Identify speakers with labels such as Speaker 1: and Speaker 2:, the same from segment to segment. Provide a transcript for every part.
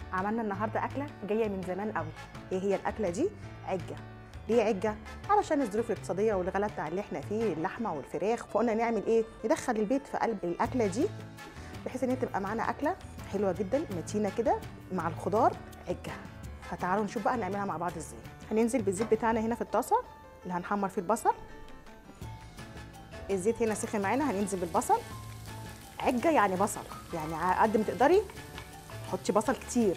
Speaker 1: عملنا النهارده اكله جايه من زمان قوي ايه هي الاكله دي عجه ليه عجه علشان الظروف الاقتصاديه والغلا بتاع اللي احنا فيه اللحمه والفراخ فقلنا نعمل ايه ندخل البيت في قلب الاكله دي بحيث ان هي تبقى معانا اكله حلوه جدا متينه كده مع الخضار عجه فتعالوا نشوف بقى نعملها مع بعض ازاي هننزل بالزيت بتاعنا هنا في الطاسه اللي هنحمر فيه البصل الزيت هنا سخن معانا هننزل بالبصل عجه يعني بصل يعني على قد ما تقدري حطي بصل كتير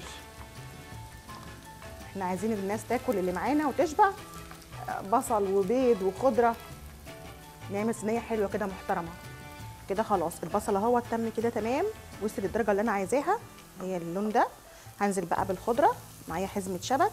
Speaker 1: احنا عايزين الناس تاكل اللي معانا وتشبع بصل وبيض وخضره نعمل صينيه حلوه كده محترمه كده خلاص البصل اهو تم كده تمام وصل للدرجه اللي انا عايزاها هي اللون ده هنزل بقى بالخضره معايا حزمه شبت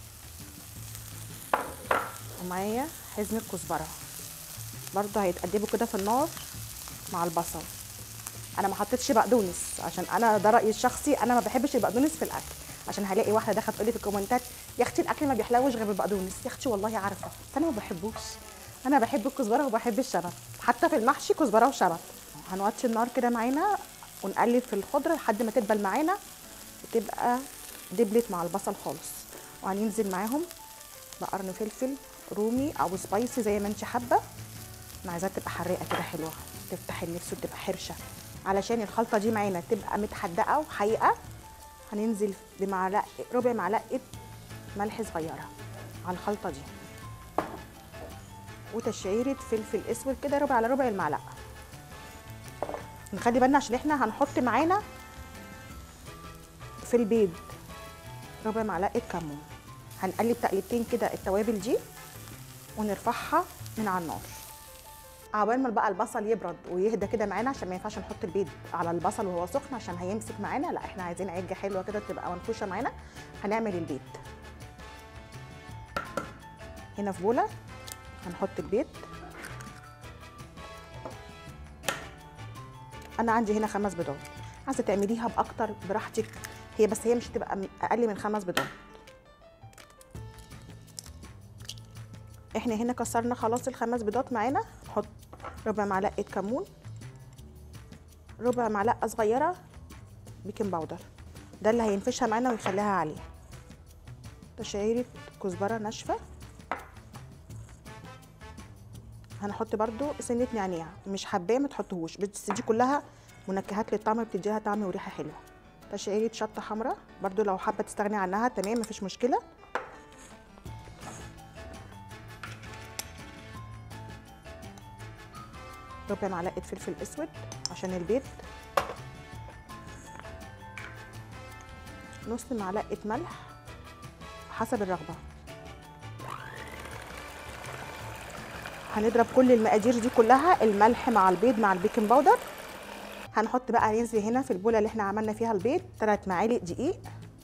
Speaker 1: ومعايا حزمه كزبره برضو هيتقدموا كده في النار مع البصل انا ما حطيتش بقدونس عشان انا ده رايي الشخصي انا ما بحبش البقدونس في الاكل عشان هلاقي واحده داخله تقول لي في الكومنتات يا اختي الاكل ما بيحلوش غير بالبقدونس يا اختي والله عارفه بس انا ما بحبوش انا بحب الكزبره وبحب الشبت حتى في المحشي كزبره وشبت هنوطي النار كده معانا ونقلب في الخضره لحد ما تدبل معانا وتبقى دبلت مع البصل خالص وهننزل معاهم بقرن فلفل رومي او سبايسي زي ما انت حابه انا عايزاها تبقى حراقه كده حلوه تفتح النفس وتبقى حرشه علشان الخلطه دي معانا تبقى متحدقه وحقيقه هننزل بمعلقه ربع معلقه ملح صغيره على الخلطه دي وتشعيره فلفل اسود كده ربع على ربع المعلقه نخلي بالنا عشان احنا هنحط معانا في البيض ربع معلقه كمون هنقلب تقليبتين كده التوابل دي ونرفعها من على النار عقبال ما بقى البصل يبرد ويهدى كده معانا عشان ما ينفعش نحط البيض على البصل وهو سخن عشان هيمسك معانا لا احنا عايزين عجه حلوه كده تبقى منفوشه معانا هنعمل البيض هنا في بوله هنحط البيض انا عندي هنا خمس بيضات عايزه تعمليها باكتر براحتك هي بس هي مش هتبقى اقل من خمس بيضات احنا هنا كسرنا خلاص الخمس بيضات معانا نحط ربع معلقه كمون ربع معلقه صغيره بيكنج باودر ده اللي هينفشها معانا ويخليها عاليه تشعيره كزبره ناشفه هنحط برده سنه نعناع مش حباه ما تحطوهوش بس دي كلها منكهات للطعم بتديها طعم وريحه حلوه تشعيره شطه حمراء برده لو حابه تستغني عنها تمام مفيش مشكله ربع معلقه فلفل اسود عشان البيض نص معلقه ملح حسب الرغبه هنضرب كل المقادير دي كلها الملح مع البيض مع البيكنج باودر هنحط بقى ننزل هنا في البوله اللي احنا عملنا فيها البيض 3 معالق دقيق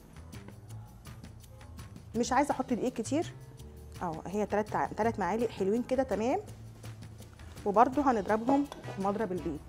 Speaker 1: مش عايزه احط دقيق كتير اه هي 3 3 معالق حلوين كده تمام وبرده هنضربهم في مضرب البيض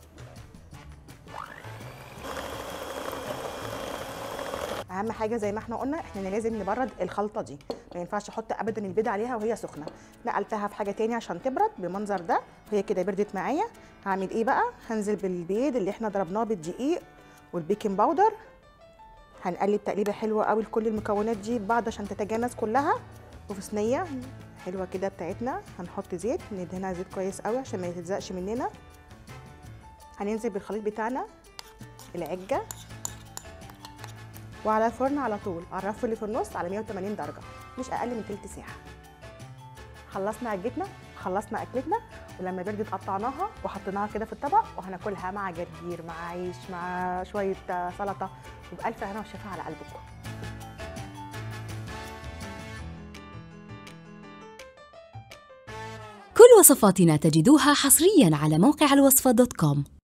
Speaker 1: اهم حاجه زي ما احنا قلنا احنا لازم نبرد الخلطه دي ما ينفعش احط ابدا البيض عليها وهي سخنه نقلتها في حاجه تاني عشان تبرد بالمنظر ده وهي كده بردت معايا هعمل ايه بقى هنزل بالبيض اللي احنا ضربناه بالدقيق والبيكنج باودر هنقلب تقليبه حلوه قوي لكل المكونات دي ببعض عشان تتجانس كلها وفي صينيه حلوه كده بتاعتنا هنحط زيت ندهنها زيت كويس قوي عشان ما تلزقش مننا هننزل بالخليط بتاعنا العجه وعلى الفرن على طول على الرف اللي في النص على 180 درجه مش اقل من تلت ساعه خلصنا عجتنا خلصنا اكلتنا ولما بردت قطعناها وحطيناها كده في الطبق وهناكلها مع جرجير مع عيش مع شويه سلطه وبالف هنا وشفا على قلبكم
Speaker 2: كل وصفاتنا تجدوها حصريا على موقع الوصفة دوت كوم